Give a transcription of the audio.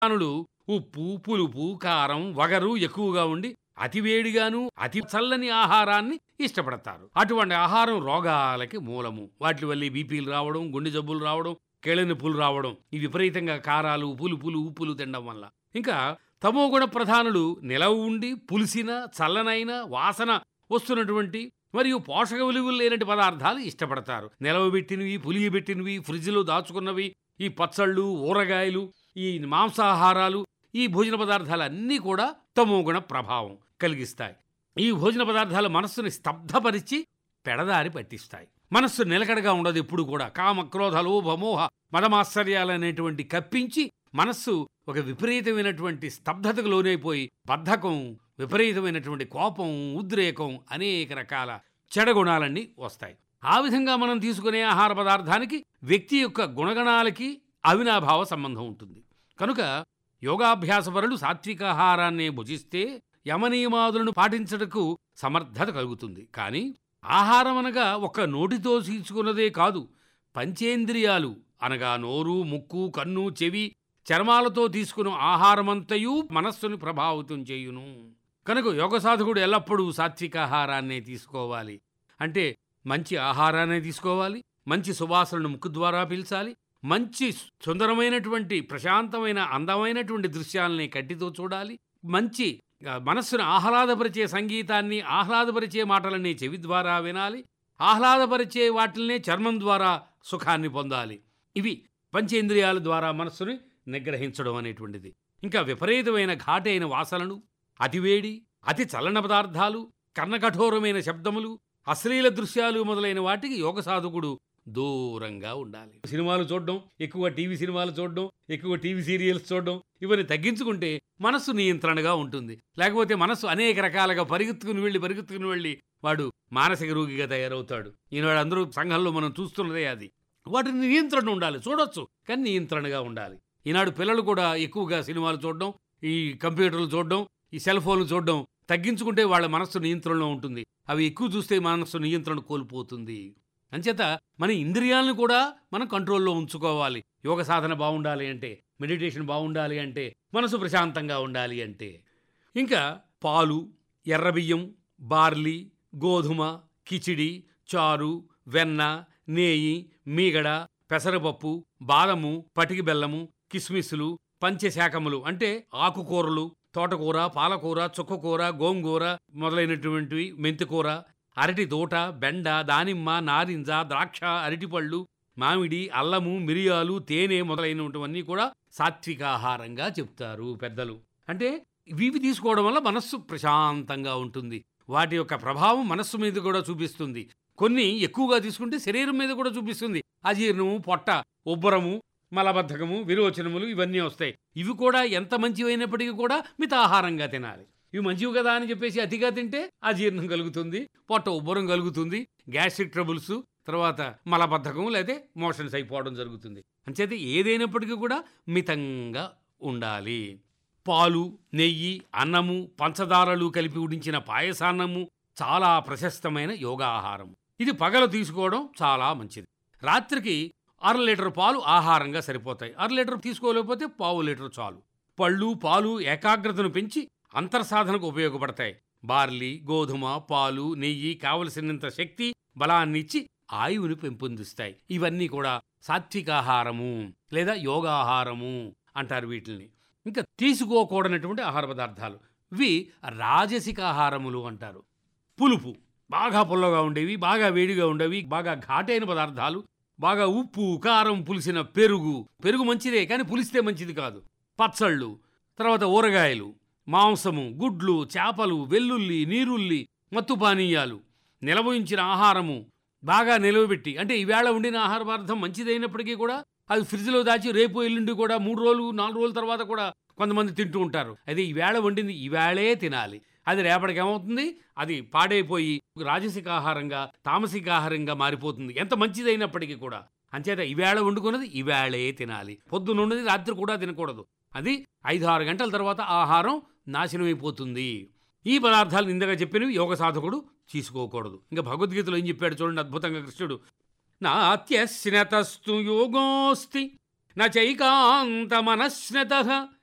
ప్రాణులు ఉప్పు పులుపు కారం వగరు ఎక్కువగా ఉండి అతి వేడిగాను అతి చల్లని ఆహారాన్ని ఇష్టపడతారు అటువంటి ఆహారం రోగాలకి మూలము వాటి వల్ల బీపీలు రావడం గుండె జబ్బులు రావడం కేళ్ళ నొప్పులు రావడం ఈ విపరీతంగా కారాలు పులుపులు ఉప్పులు తినడం వల్ల ఇంకా తమోగుణ ప్రధానులు నిలవ ఉండి పులిసిన చల్లనైన వాసన వస్తున్నటువంటి మరియు పోషక విలువలు లేనటి పదార్థాలు ఇష్టపడతారు నిలవబెట్టినవి పులియబెట్టినవి ఫ్రిడ్జ్లో దాచుకున్నవి ఈ పచ్చళ్ళు ఊరగాయలు ఈ మాంసాహారాలు ఈ భోజన పదార్థాలు అన్నీ కూడా తమోగుణ ప్రభావం కలిగిస్తాయి ఈ భోజన పదార్థాలు మనస్సుని స్తబ్ధపరిచి పెడదారి పట్టిస్తాయి మనస్సు నిలకడగా ఉండదు ఎప్పుడు కూడా కామ క్రోధ లోభ మోహ మదమాశ్చర్యాలు అనేటువంటి కప్పించి మనస్సు ఒక విపరీతమైనటువంటి స్తబ్దతకు లోనైపోయి బద్ధకం విపరీతమైనటువంటి కోపం ఉద్రేకం అనేక రకాల చెడగుణాలన్నీ వస్తాయి ఆ విధంగా మనం తీసుకునే ఆహార పదార్థానికి వ్యక్తి యొక్క గుణగణాలకి అవినాభావ సంబంధం ఉంటుంది కనుక యోగాభ్యాసపరులు సాత్వికాహారాన్నే భుజిస్తే యమనియమాదులను పాటించటకు సమర్థత కలుగుతుంది కానీ ఆహారం అనగా ఒక్క నోటితో తీసుకున్నదే కాదు పంచేంద్రియాలు అనగా నోరు ముక్కు కన్ను చెవి చర్మాలతో తీసుకున్న ఆహారమంతయు మనస్సుని ప్రభావితం చేయును కనుక యోగ సాధకుడు ఎల్లప్పుడూ సాత్వికాహారాన్నే తీసుకోవాలి అంటే మంచి ఆహారాన్ని తీసుకోవాలి మంచి సువాసనను ముక్కు ద్వారా పీల్చాలి మంచి సుందరమైనటువంటి ప్రశాంతమైన అందమైనటువంటి దృశ్యాలని కంటితో చూడాలి మంచి ఆ, మనస్సును ఆహ్లాదపరిచే సంగీతాన్ని ఆహ్లాదపరిచే మాటలని చెవి ద్వారా వినాలి ఆహ్లాదపరిచే వాటిల్నే చర్మం ద్వారా సుఖాన్ని పొందాలి ఇవి పంచేంద్రియాల ద్వారా మనస్సుని నిగ్రహించడం అనేటువంటిది ఇంకా విపరీతమైన ఘాటైన వాసనలు అతివేడి అతి చలన పదార్థాలు కర్ణకఠోరమైన శబ్దములు అశ్లీల దృశ్యాలు మొదలైన వాటికి యోగ సాధకుడు దూరంగా ఉండాలి సినిమాలు చూడడం ఎక్కువ టీవీ సినిమాలు చూడడం ఎక్కువ టీవీ సీరియల్స్ చూడడం ఇవన్నీ తగ్గించుకుంటే మనస్సు నియంత్రణగా ఉంటుంది లేకపోతే మనస్సు అనేక రకాలుగా పరిగెత్తుకుని వెళ్ళి పరిగెత్తుకుని వెళ్ళి వాడు మానసిక రోగిగా తయారవుతాడు ఈనాడు అందరూ సంఘంలో మనం చూస్తున్నదే అది వాటిని నియంత్రణ ఉండాలి చూడొచ్చు కానీ నియంత్రణగా ఉండాలి ఈనాడు పిల్లలు కూడా ఎక్కువగా సినిమాలు చూడడం ఈ కంప్యూటర్లు చూడడం ఈ సెల్ ఫోన్లు చూడడం తగ్గించుకుంటే వాళ్ళ మనస్సు నియంత్రణలో ఉంటుంది అవి ఎక్కువ చూస్తే మనస్సు నియంత్రణ కోల్పోతుంది అంచేత మన ఇంద్రియాలను కూడా మనం కంట్రోల్లో ఉంచుకోవాలి యోగ సాధన బాగుండాలి అంటే మెడిటేషన్ బాగుండాలి అంటే మనసు ప్రశాంతంగా ఉండాలి అంటే ఇంకా పాలు ఎర్రబియ్యం బార్లీ గోధుమ కిచిడి చారు వెన్న నేయి మీగడ పెసరపప్పు బాదము పటికి బెల్లము కిస్మిస్లు పంచశాఖములు అంటే ఆకుకూరలు తోటకూర పాలకూర చుక్కకూర గోంగూర మొదలైనటువంటివి మెంతికూర అరటి తోట బెండ దానిమ్మ నారింజ ద్రాక్ష అరటిపళ్ళు మామిడి అల్లము మిరియాలు తేనె మొదలైనటువంటివన్నీ కూడా సాత్వికాహారంగా చెప్తారు పెద్దలు అంటే ఇవి తీసుకోవడం వల్ల మనస్సు ప్రశాంతంగా ఉంటుంది వాటి యొక్క ప్రభావం మనస్సు మీద కూడా చూపిస్తుంది కొన్ని ఎక్కువగా తీసుకుంటే శరీరం మీద కూడా చూపిస్తుంది అజీర్ణము పొట్ట ఉబ్బరము మలబద్ధకము విరోచనములు ఇవన్నీ వస్తాయి ఇవి కూడా ఎంత మంచివైనప్పటికీ కూడా మితాహారంగా తినాలి ఇవి మంచివి కదా అని చెప్పేసి అతిగా తింటే అజీర్ణం కలుగుతుంది పొట్ట ఉబ్బరం కలుగుతుంది గ్యాస్ట్రిక్ ట్రబుల్స్ తర్వాత మలబద్ధకం లేదా మోషన్స్ అయిపోవడం జరుగుతుంది అంచేత ఏదైనప్పటికీ కూడా మితంగా ఉండాలి పాలు నెయ్యి అన్నము పంచదారలు కలిపి ఉడించిన పాయసాన్నము చాలా ప్రశస్తమైన యోగా ఆహారం ఇది పగలు తీసుకోవడం చాలా మంచిది రాత్రికి అర లీటర్ పాలు ఆహారంగా సరిపోతాయి అర లీటర్ తీసుకోలేకపోతే పావు లీటర్ చాలు పళ్ళు పాలు ఏకాగ్రతను పెంచి అంతర్సాధనకు ఉపయోగపడతాయి బార్లీ గోధుమ పాలు నెయ్యి కావలసినంత శక్తి బలాన్నిచ్చి ఆయువుని పెంపొందిస్తాయి ఇవన్నీ కూడా సాత్వికాహారము లేదా యోగాహారము అంటారు వీటిని ఇంకా తీసుకోకూడనటువంటి ఆహార పదార్థాలు ఇవి రాజసిక ఆహారములు అంటారు పులుపు బాగా పుల్లగా ఉండేవి బాగా వేడిగా ఉండేవి బాగా ఘాటైన పదార్థాలు బాగా ఉప్పు కారం పులిసిన పెరుగు పెరుగు మంచిదే కానీ పులిస్తే మంచిది కాదు పచ్చళ్ళు తర్వాత ఊరగాయలు మాంసము గుడ్లు చేపలు వెల్లుల్లి నీరుల్లి మత్తు పానీయాలు నిలవయించిన ఆహారము బాగా నిలవబెట్టి అంటే ఈవేళ వండిన ఆహార పదార్థం మంచిదైనప్పటికీ కూడా అది ఫ్రిడ్జ్లో దాచి రేపు ఎల్లుండి కూడా మూడు రోజులు నాలుగు రోజుల తర్వాత కూడా కొంతమంది తింటూ ఉంటారు అది ఈవేళ వండింది ఈవేళే తినాలి అది రేపటికి ఏమవుతుంది అది పాడైపోయి రాజసిక ఆహారంగా తామసిక ఆహారంగా మారిపోతుంది ఎంత మంచిదైనప్పటికీ కూడా అంచేత ఈవేళ వండుకున్నది ఈవేళే తినాలి పొద్దునున్నది రాత్రి కూడా తినకూడదు అది ఐదు ఆరు గంటల తర్వాత ఆహారం నాశనమైపోతుంది ఈ పదార్థాలు ఇందాక చెప్పినవి యోగ సాధకుడు తీసుకోకూడదు ఇంకా భగవద్గీతలో ఏం చెప్పాడు చూడండి అద్భుతంగా కృష్ణుడు నాత్యశ్నతస్తు యోగోస్తి నైకాంత మనశ్నత